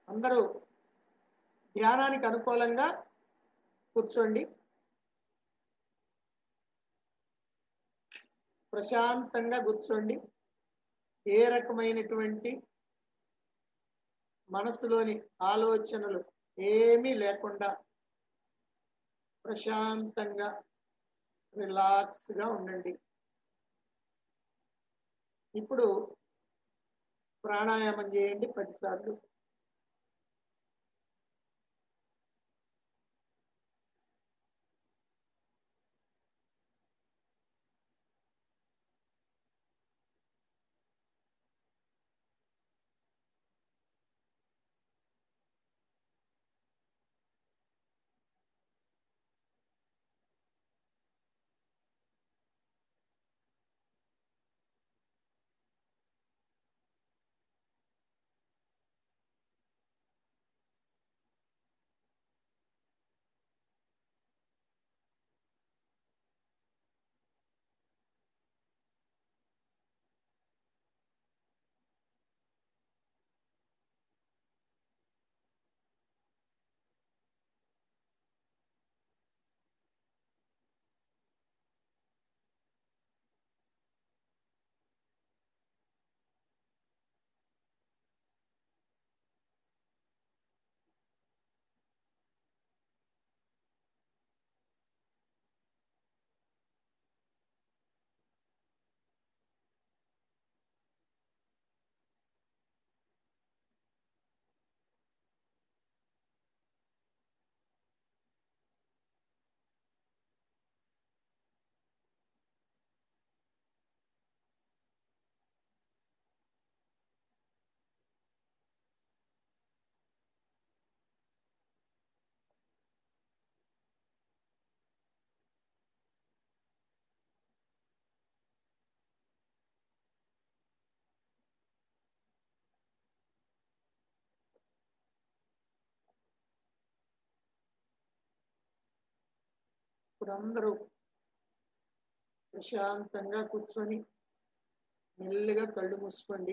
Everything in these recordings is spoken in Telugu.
అందరూ ధ్యానానికి అనుకూలంగా కూర్చోండి ప్రశాంతంగా కూర్చోండి ఏ రకమైనటువంటి మనసులోని ఆలోచనలు ఏమీ లేకుండా ప్రశాంతంగా రిలాక్స్గా ఉండండి ఇప్పుడు ప్రాణాయామం చేయండి పదిసార్లు ఇప్పుడు అందరూ ప్రశాంతంగా కూర్చొని మెల్లిగా కళ్ళు మూసుకోండి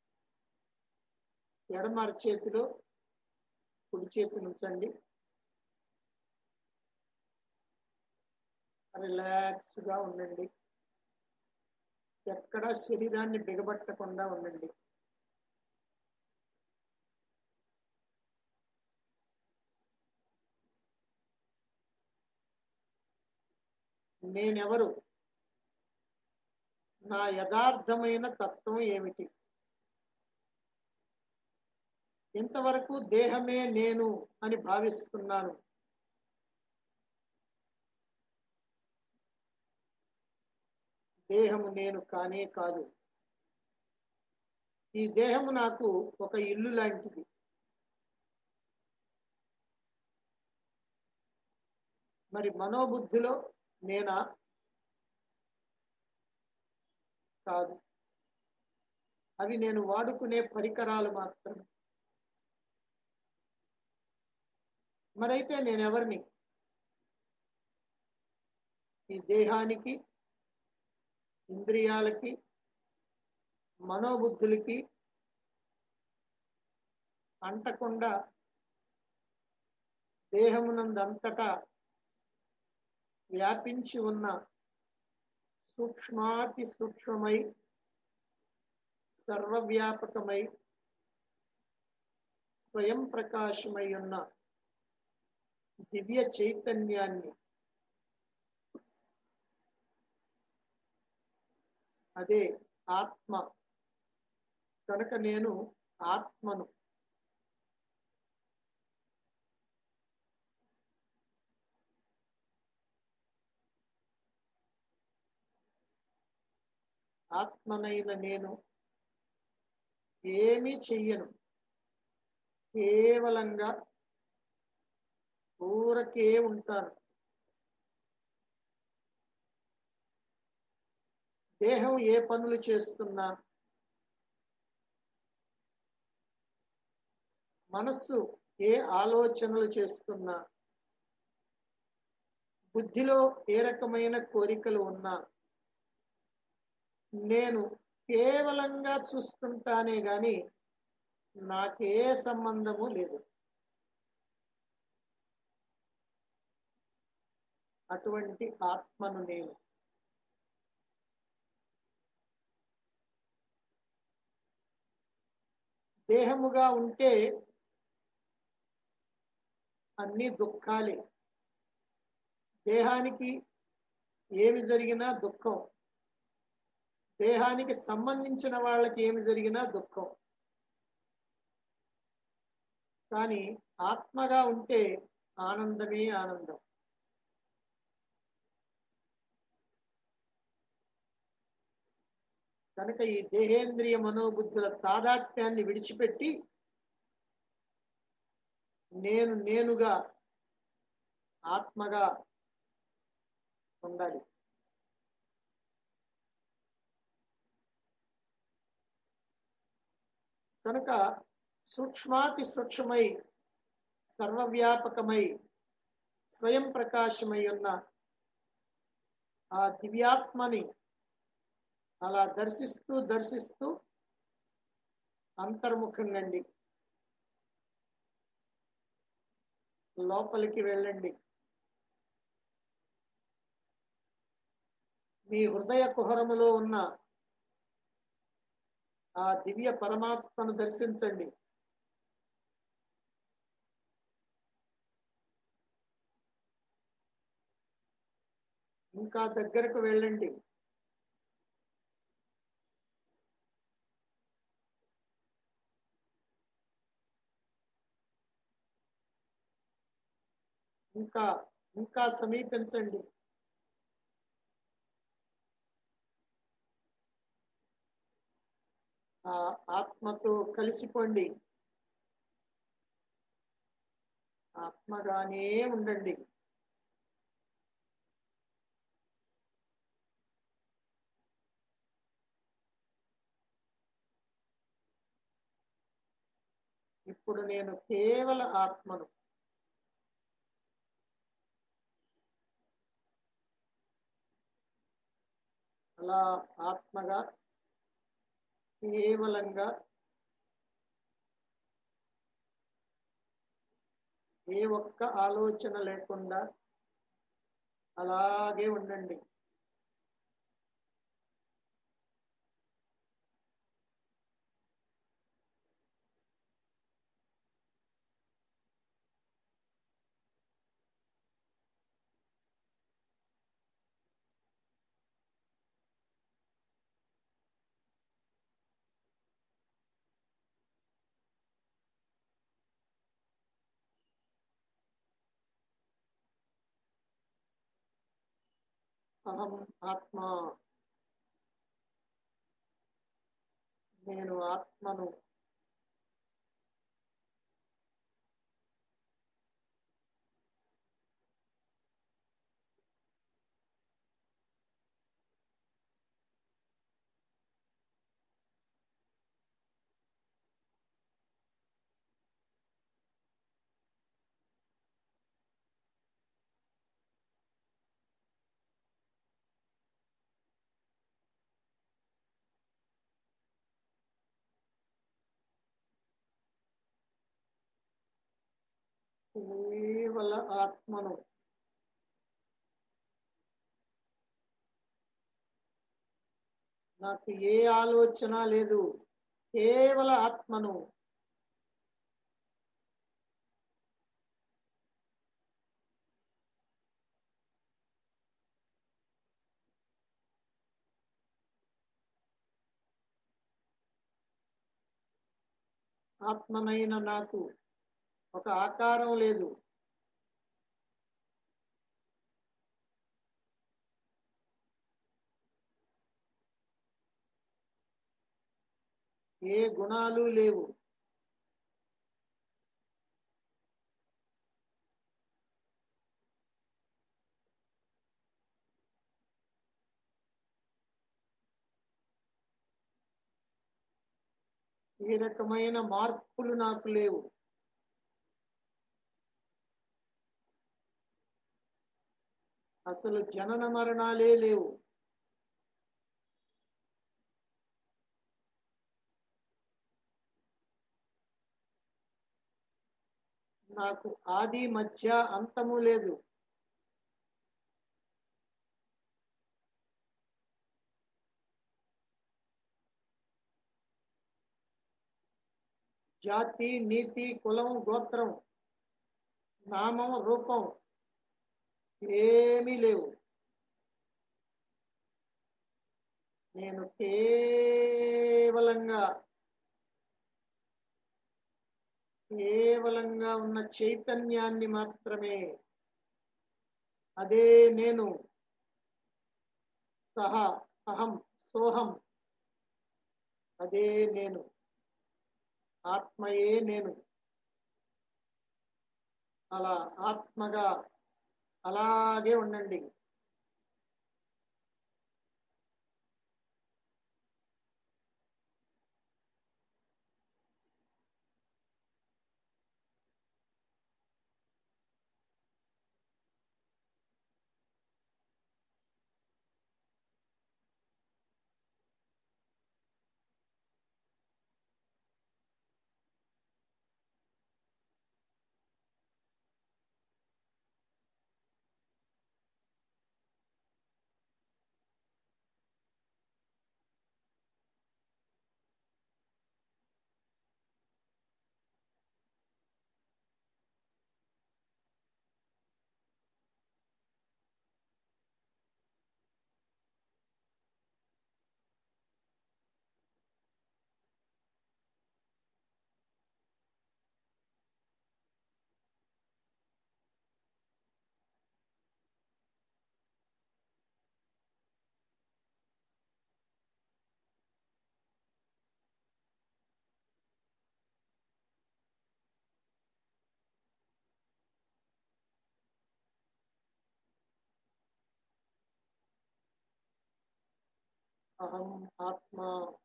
ఎడమ చేతిలో కుడి చేతిని ఉంచండి రిలాక్స్ గా ఉండండి ఎక్కడ శరీరాన్ని బిగబట్టకుండా ఉండండి నేనెవరు నా యథార్థమైన తత్వం ఏమిటి ఇంతవరకు దేహమే నేను అని భావిస్తున్నాను దేహము నేను కానే కాదు ఈ దేహము నాకు ఒక ఇల్లు లాంటిది మరి మనోబుద్ధిలో నేనా కాదు అవి నేను వాడుకునే పరికరాలు మాత్రమే మరైతే నేనెవరిని ఈ దేహానికి ఇంద్రియాలకి మనోబుద్ధులకి అంటకుండా దేహమునందంతటా వ్యాపించి ఉన్న సూక్ష్మాతి సూక్ష్మమై సర్వవ్యాపకమై స్వయం ప్రకాశమై ఉన్న దివ్య చైతన్యాన్ని అదే ఆత్మ కనుక నేను ఆత్మను ఆత్మనైన నేను ఏమీ చెయ్యను కేవలంగా ఊరకే ఉంటాను దేహం ఏ పనులు చేస్తున్నా మనస్సు ఏ ఆలోచనలు చేస్తున్నా బుద్ధిలో ఏ రకమైన కోరికలు ఉన్నా నేను కేవలంగా చూస్తుంటానే గాని నాకే సంబంధము లేదు అటువంటి ఆత్మను నేను దేహముగా ఉంటే అన్ని దుఃఖాలే దేహానికి ఏమి జరిగినా దుఃఖం దేహానికి సంబంధించిన వాళ్ళకి ఏమి జరిగినా దుఃఖం కానీ ఆత్మగా ఉంటే ఆనందమే ఆనందం కనుక ఈ దేహేంద్రియ మనోబుద్ధుల తాదాత్మ్యాన్ని విడిచిపెట్టి నేను నేనుగా ఆత్మగా ఉండాలి కనుక సూక్ష్మాతి సూక్ష్మమై సర్వవ్యాపకమై స్వయం ప్రకాశమై ఉన్న ఆ దివ్యాత్మని అలా దర్శిస్తూ దర్శిస్తూ అంతర్ముఖంగండి లోపలికి వెళ్ళండి మీ హృదయ కుహరములో ఉన్న ఆ దివ్య పరమాత్మను దర్శించండి ఇంకా దగ్గరకు వెళ్ళండి ఇంకా ఇంకా సమీపించండి ఆ ఆత్మతో కలిసిపోండి ఆత్మగానే ఉండండి ఇప్పుడు నేను కేవల ఆత్మను అలా ఆత్మగా కేవలంగా ఏ ఒక్క ఆలోచన లేకుండా అలాగే ఉండండి అహం ఆత్మ నేను ఆత్మను కేవల ఆత్మను నాకు ఏ ఆలోచన లేదు కేవల ఆత్మను ఆత్మనైన నాకు ఒక ఆకారం లేదు ఏ గుణాలు లేవు ఏ రకమైన మార్పులు నాకు లేవు అసలు జనన మరణాలే లేవు నాకు ఆది మధ్య అంతము లేదు జాతి నీతి కులం గోత్రం నామం రూపం ఏమీ లేవు నేను కేవలంగా కేవలంగా ఉన్న చైతన్యాన్ని మాత్రమే అదే నేను సహ అహం సోహం అదే నేను ఆత్మయే నేను అలా ఆత్మగా అలాగే ఉండండి అహం ఆత్మ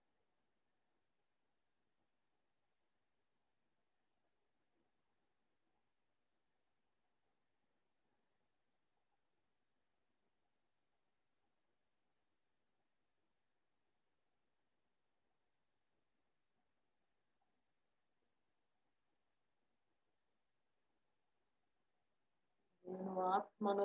నేను ఆత్మను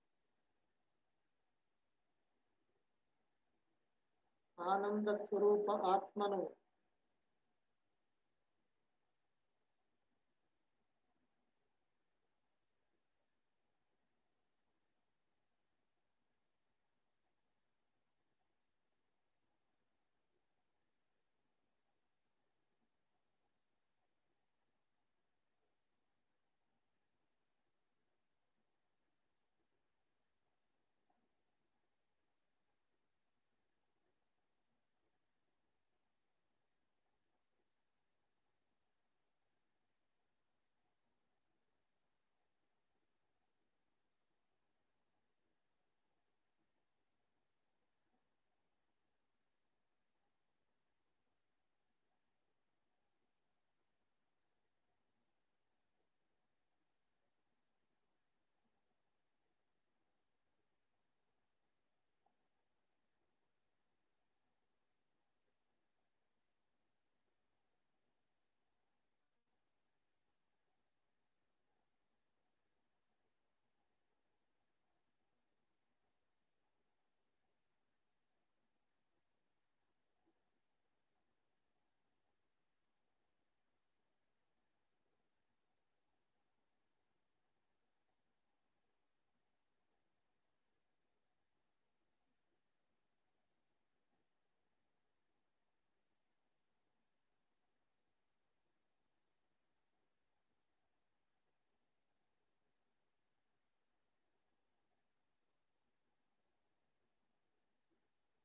ఆనంద స్వరూప ఆత్మను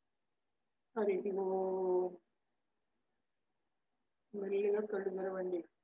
హరి ఓం మెల్లిగా కళ్ళు తెరవండి